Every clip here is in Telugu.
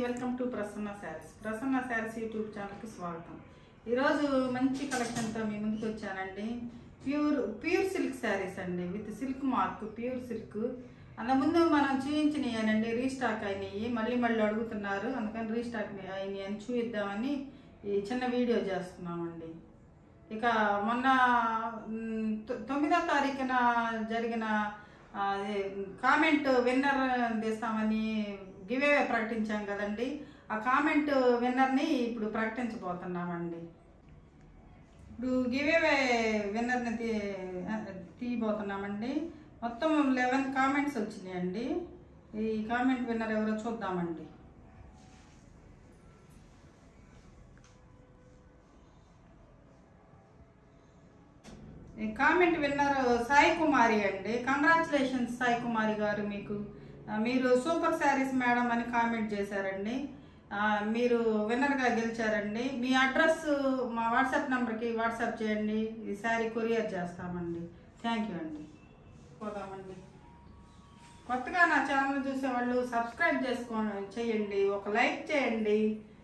welcome to Prasanna saris Prasanna saris YouTube ఛానల్కి స్వాగతం ఈరోజు మంచి కలెక్షన్తో మీ ముందుకు వచ్చానండి ప్యూర్ ప్యూర్ సిల్క్ శారీస్ అండి with silk mark pure silk అంత ముందు మనం చూపించినాయనండి రీస్టాక్ అయినాయి మళ్ళీ మళ్ళీ అడుగుతున్నారు అందుకని రీస్టాక్ అయినాయి అని చూపిద్దామని ఈ చిన్న వీడియో చేస్తున్నామండి ఇక మొన్న మ్, తొ- తొమ్మిదో తారీఖున జరిగిన ఆ, అదే, కామెంట్ విన్నర్ తీస్తామని గివేవే ప్రకటించాం కదండి ఆ కామెంట్ విన్నర్ని ఇప్పుడు ప్రకటించబోతున్నామండి ఇప్పుడు గివేవే విన్నర్ని తీ ఆ, తీయబోతున్నామండి మొత్తం లెవెన్ కామెంట్స్ వచ్చినాయండి ఈ కామెంట్ విన్నర్ ఎవరో చూద్దామండి ఈ కామెంట్ విన్నర్ సాయి కుమారి అండి కంగ్రాచులేషన్స్ సాయి కుమారి గారు మీకు ఆ, మీరు సూపర్ శారీస్ మేడం అని కామెంట్ చేశారండి ఆ, మీరు విన్నర్గా గెలిచారండి మీ అడ్రస్ మా వాట్సాప్ నెంబర్కి వాట్సాప్ చేయండి ఈ శారీ కొరియర్ చేస్తామండి థ్యాంక్ యూ అండి పోదామండి కొత్తగా నా ఛానల్ చూసేవాళ్ళు సబ్స్క్రైబ్ చేసుకో చేయండి ఒక లైక్ చేయండి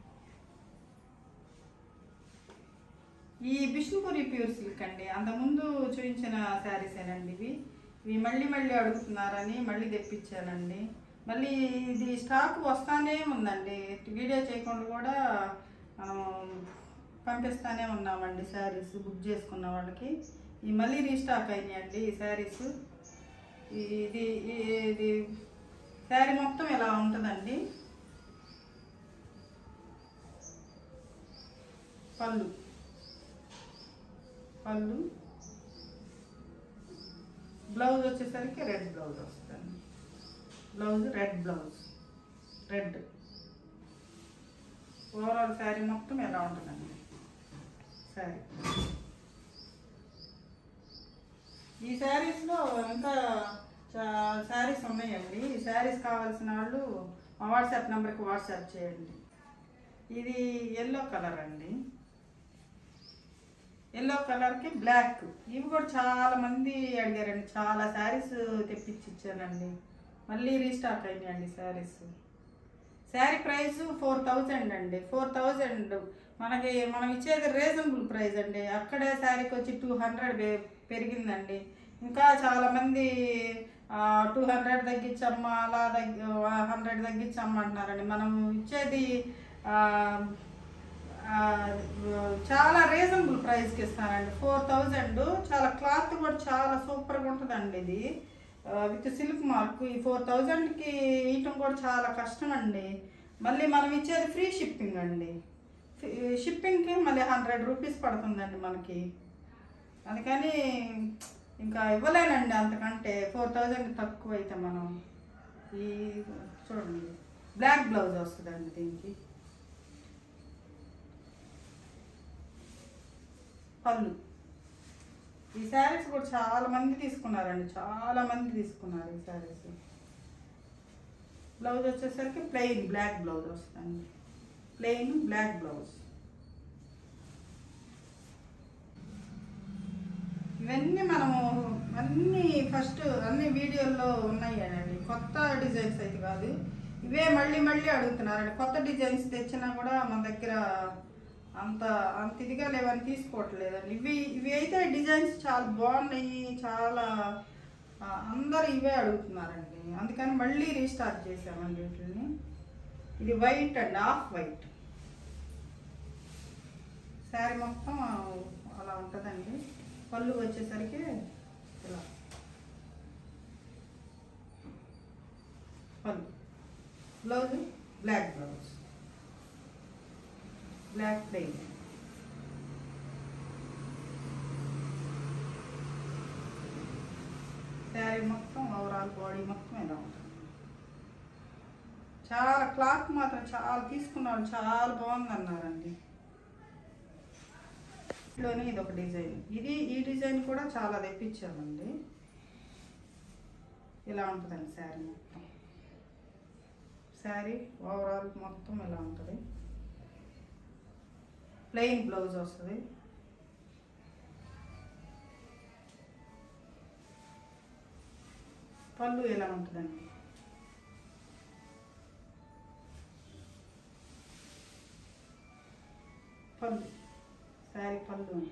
ఈ బిష్ణుపురి ప్యూర్ సిల్క్ అండి అంతకుముందు చూపించిన శారీసేనండి ఇవి ఇవి మళ్ళీ మళ్ళీ అడుగుతున్నారని మళ్ళీ తెప్పించానండి మళ్ళీ ఇది స్టాక్ వస్తానే ఉందండి వీడియో చేయకుండా కూడా మనం పంపిస్తానే ఉన్నామండి శారీస్ బుక్ చేసుకున్న వాళ్ళకి ఈ మళ్ళీ రీస్టాక్ అయినాయండి ఈ శారీస్ ఇది ఇది శారీ మొత్తం ఇలా ఉంటుందండి పళ్ళు పళ్ళు బ్లౌజ్ వచ్చేసరికి రెడ్ బ్లౌజ్ వస్తుంది blouse red blouse red overall sari మొత్తం ఎలా ఉంటుందండి శారీ ఈ శారీస్లో ఇంకా శారీస్ ఉన్నాయండి ఈ శారీస్ కావాల్సిన వాళ్ళు మా వాట్సాప్ నెంబర్కి వాట్సాప్ చేయండి ఇది ఎల్లో కలర్ అండి ఎల్లో కలర్కి బ్లాక్ ఇవి కూడా చాలా మంది అడిగారండి చాలా శారీస్ తెప్పించి ఇచ్చానండి మళ్ళీ రీస్టాక్ అయినాయండి saris sari price four thousand అండి ఫోర్ థౌజండ్ మనకి మనం ఇచ్చేది రీజనబుల్ ప్రైస్ అండి అక్కడే శారీకి వచ్చి టూ హండ్రెడ్ పెరిగిందండి ఇంకా చాలామంది టూ హండ్రెడ్ తగ్గించమ్మా అలా తగ్గి హండ్రెడ్ తగ్గించమ్మా అంటున్నారండి మనం ఇచ్చేది ఆ, ఆ, చాలా రీజనబుల్ ప్రైస్కి ఇస్తానండి ఫోర్ థౌజండ్ చాలా క్లాత్ కూడా చాలా సూపర్గా ఉంటుందండి ఇది విత్ సిల్క్ మార్క్ ఈ ఫోర్ థౌజండ్కి ఇయటం కూడా చాలా కష్టం అండి మళ్ళీ మనం ఇచ్చేది ఫ్రీ షిప్పింగ్ అండి షిప్పింగ్కి మళ్ళీ హండ్రెడ్ రూపీస్ పడుతుందండి మనకి అందుకని ఇంకా ఇవ్వలేనండి అంతకంటే ఫోర్ థౌజండ్ తక్కువ అయితే మనం ఈ చూడండి బ్లాక్ బ్లౌజ్ వస్తుందండి దీనికి పళ్ళు ఈ శారీస్ కూడా చాలా మంది తీసుకున్నారండి చాలా మంది తీసుకున్నారు ఈ శారీస్ బ్లౌజ్ వచ్చేసరికి ప్లెయిన్ బ్లాక్ బ్లౌజ్ వస్తుంది ప్లెయిన్ బ్లాక్ బ్లౌజ్ ఇవన్నీ మనము అన్నీ ఫస్ట్ అన్ని వీడియోల్లో ఉన్నాయండి కొత్త డిజైన్స్ అయితే కాదు ఇవే మళ్ళీ మళ్ళీ అడుగుతున్నారండి కొత్త డిజైన్స్ తెచ్చినా కూడా మన దగ్గర అంత అంత ఇదిగా లేవని తీసుకోవట్లేదండి ఇవి ఇవి అయితే డిజైన్స్ చాలా బాగున్నాయి చాలా ఆ, అందరూ ఇవే అడుగుతున్నారండి అందుకని మళ్ళీ రీస్టార్ట్ చేసామండి వీటిని ఇది వైట్ అండి ఆఫ్ వైట్ శారీ మొత్తం అలా ఉంటుందండి పళ్ళు వచ్చేసరికి ఇలా పళ్ళు blouse black blouse black plain sari మొత్తం ఓవరాల్ బాడీ మొత్తం ఇలా ఉంటుంది చాలా క్లాత్ మాత్రం చాలా తీసుకున్నారు చాలా బాగుంది అన్నారండి లోనే ఇది ఒక డిజైన్ ఇది ఈ డిజైన్ కూడా చాలా తెప్పించామండి ఇలా ఉంటుందండి శారీ మొత్తం శారీ ఓవరాల్ మొత్తం ఇలా ఉంటుంది ప్లెయిన్ బ్లౌజ్ వస్తుంది పళ్ళు ఎలా ఉంటుందండి పళ్ళు శారీ పళ్ళు ఉంది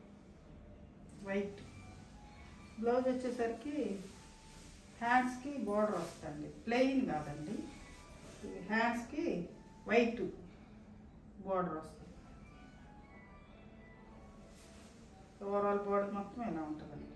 వైట్ బ్లౌజ్ వచ్చేసరికి హ్యాండ్స్కి బోర్డర్ వస్తుంది ప్లెయిన్ కాదండి హ్యాండ్స్కి వైట్ బోర్డర్ వస్తుంది ఓవరాల్ బోర్డర్ మొత్తం ఇలా ఉంటుందండి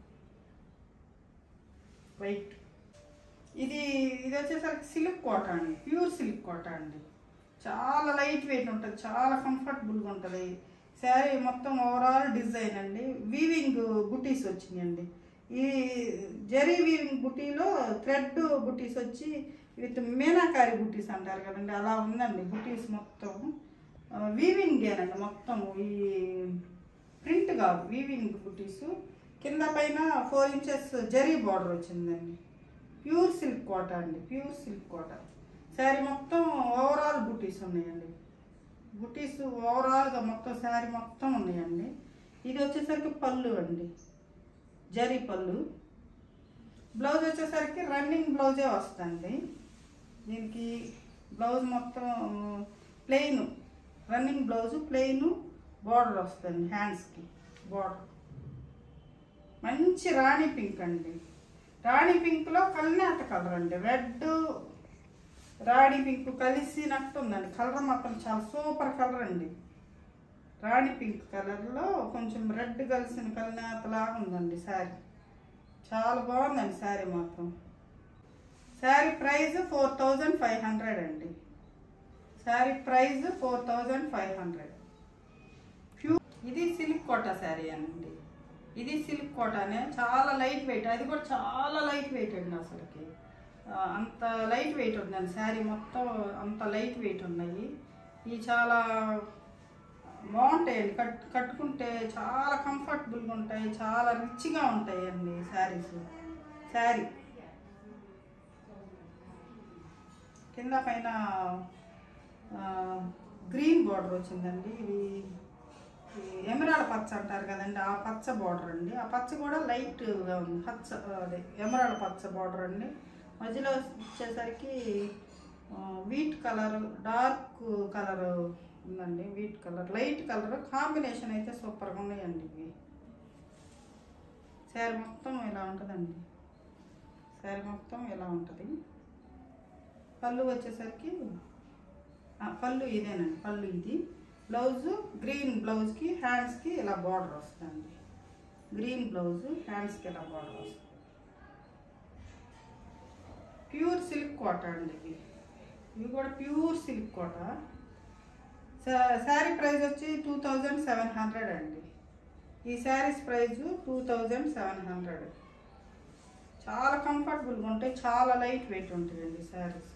వైట్ ఇది ఇది వచ్చేసరికి సిల్క్ కోట అండి ప్యూర్ సిల్క్ కోట అండి చాలా లైట్ వెయిట్ ఉంటుంది చాలా కంఫర్టబుల్గా ఉంటుంది శారీ మొత్తం ఓవరాల్ డిజైన్ అండి వీవింగ్ బుటీస్ వచ్చినాయండి ఈ జరీ వీవింగ్ బుటీలో థ్రెడ్ బుటీస్ వచ్చి విత్ మీనాకారి బుటీస్ అంటారు కదండి అలా ఉందండి బుటీస్ మొత్తం వీవింగేనండి మొత్తం ఈ ప్రింట్ కాదు వీవింగ్ బుటీస్ కింద పైన ఫోర్ ఇంచెస్ జరీ బార్డర్ వచ్చిందండి ప్యూర్ సిల్క్ కోట అండి ప్యూర్ సిల్క్ కోట శారీ మొత్తం ఓవరాల్ బుటీస్ ఉన్నాయండి బుటీస్ ఓవరాల్గా మొత్తం శారీ మొత్తం ఉన్నాయండి ఇది వచ్చేసరికి పళ్ళు అండి జరీ పళ్ళు బ్లౌజ్ వచ్చేసరికి రన్నింగ్ బ్లౌజే వస్తుంది దీనికి బ్లౌజ్ మొత్తం plain running blouse plain border వస్తుంది హ్యాండ్స్కి బార్డర్ మంచి రాణి పింక్ అండి రాణి పింక్లో కల్నేత కలర్ అండి రెడ్ రాణి పింక్ కలిసినట్టు ఉందండి కలర్ మాత్రం చాలా సూపర్ కలర్ అండి రాణి పింక్ కలర్లో కొంచెం రెడ్ కలిసిన కల్నేతలాగా ఉందండి శారీ చాలా బాగుందండి శారీ మాత్రం sari price four thousand five hundred అండి sari price four thousand five hundred pure ఇది సిల్క్ కోటా శారీ అండి ఇది సిల్క్ కోటానే చాలా లైట్ వెయిట్ అది కూడా చాలా లైట్ వెయిట్ అండి అసలుకి ఆ, అంత లైట్ వెయిట్ ఉందండి శారీ మొత్తం అంత లైట్ వెయిట్ ఉన్నాయి ఇవి చాలా బాగుంటాయండి కట్ కట్టుకుంటే చాలా కంఫర్టబుల్గా ఉంటాయి చాలా రిచ్గా ఉంటాయండి శారీస్ శారీ కింద పైన గ్రీన్ బార్డర్ వచ్చిందండి ఇది ఎమరాల్డ్ పచ్చ అంటారు కదండి ఆ పచ్చ బార్డర్ అండి ఆ పచ్చ కూడా లైట్గా ఉంది పచ్చ అదే ఎమరాల్డ్ పచ్చ బార్డర్ అండి మధ్యలో వచ్చేసరికి ఆ, వీట్ కలర్ డార్క్ కలర్ ఉందండి wheat colour light colour combination అయితే సూపర్గా ఉన్నాయండి ఇవి శారీ మొత్తం ఇలా ఉంటుందండి శారీ మొత్తం ఇలా ఉంటుంది పళ్ళు వచ్చేసరికి ఆ, పళ్ళు ఇదేనండి పళ్ళు ఇది బ్లౌజ్ గ్రీన్ బ్లౌజ్కి హ్యాండ్స్కి ఇలా బార్డర్ వస్తుంది గ్రీన్ బ్లౌజ్ హ్యాండ్స్కి ఇలా బార్డర్ వస్తుంది ప్యూర్ సిల్క్ కోట అండి ఇవి ఇవి కూడా pure silk Kota sari price వచ్చి టూ థౌజండ్ సెవెన్ హండ్రెడ్ అండి ఈ saris price two thousand seven hundred చాలా కంఫర్టబుల్గా ఉంటాయి చాలా లైట్ వెయిట్ ఉంటాయండి saris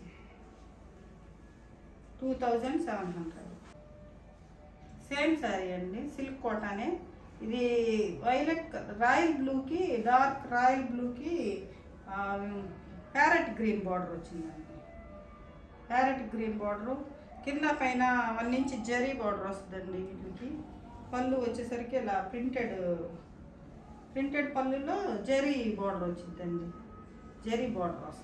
two thousand seven hundred same sari అండి సిల్క్ కోటానే ఇది వైలెట్ రాయల్ బ్లూకి డార్క్ రాయల్ బ్లూకి ప్యారెట్ గ్రీన్ బార్డర్ వచ్చిందండి ప్యారెట్ గ్రీన్ బార్డరు కింద పైన వన్ ఇంచ్ జరీ బార్డర్ వస్తుందండి వీటికి పళ్ళు వచ్చేసరికి ఇలా ప్రింటెడ్ ప్రింటెడ్ పళ్ళులో జరీ బార్డర్ వచ్చిందండి జరీ బార్డర్ వస్తుంది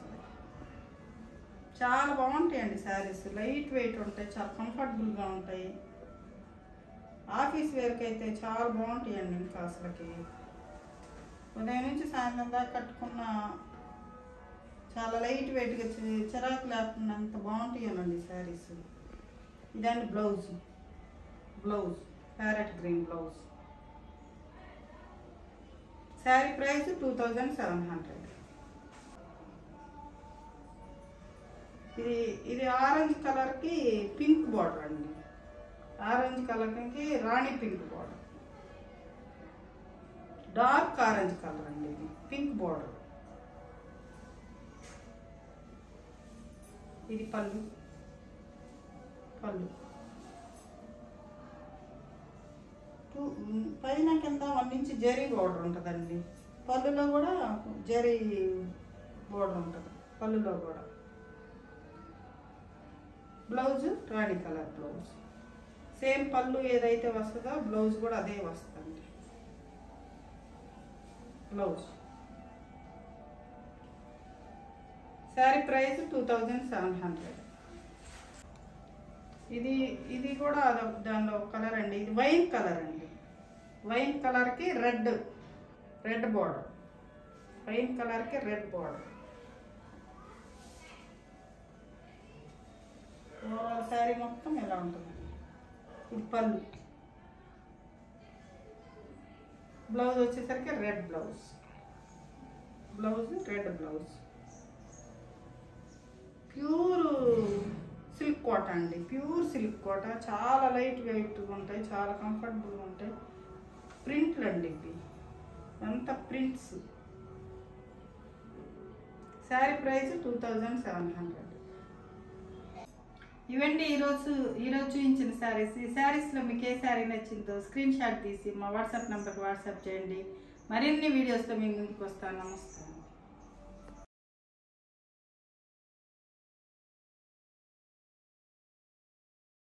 చాలా బాగుంటాయండి శారీస్ లైట్ వెయిట్ ఉంటాయి చాలా కంఫర్టబుల్గా ఉంటాయి ఆఫీస్ వేర్కి అయితే చాలా బాగుంటాయండి ఇంకా అసలుకి ఉదయం నుంచి సాయంత్రం దాకా కట్టుకున్న చాలా లైట్ వెయిట్గా చి- చిరాకు లేకుండా అంత బాగుంటాయనండి శారీస్ ఇదండి blouse blouse parrot green blouse sari price two thousand seven hundred ఇది ఇది ఆరెంజ్ కలర్కి పింక్ బార్డర్ అండి ఆరెంజ్ కలర్కి rani pink border dark orange colour అండి ఇది పింక్ బార్డర్ ఇది పళ్ళు పళ్ళు టూ పైన కింద వన్ ఇంచ్ జరీ బోర్డర్ ఉంటుందండి పళ్ళులో కూడా జరీ బోర్డర్ ఉంటుంది పళ్ళులో కూడా blouse rani colour blouse same పళ్ళు ఏదైతే వస్తుందో బ్లౌజ్ కూడా అదే వస్తుంది blouse sari price two thousand seven hundred ఇది ఇది కూడా అదొక దానిలో ఒక కలర్ అండి ఇది వైన్ కలర్ అండి వైన్ కలర్కి రెడ్ రెడ్ బార్డర్ వైన్ కలర్కి రెడ్ బార్డర్ ఓవరాల్ శారీ మొత్తం ఇలా ఉంటుందండి ఇది పళ్ళు బ్లౌజ్ వచ్చేసరికి red blouse blouse red blouse pure silk Kota అండి ప్యూర్ సిల్క్ కోట చాలా లైట్ వెయిట్గా ఉంటాయి చాలా కంఫర్టబుల్గా ఉంటాయి ప్రింట్లు అండి ఇవి అంతా prints sari price two thousand seven hundred ఇవండి ఈరోజు ఈరోజు చూపించిన శారీస్ ఈ శారీస్లో మీకు ఏ శారీ నచ్చిందో స్క్రీన్ షాట్ తీసి మా వాట్సాప్ నెంబర్కి వాట్సాప్ చేయండి మరిన్ని వీడియోస్తో మీ ముందుకు వస్తాను నమస్తే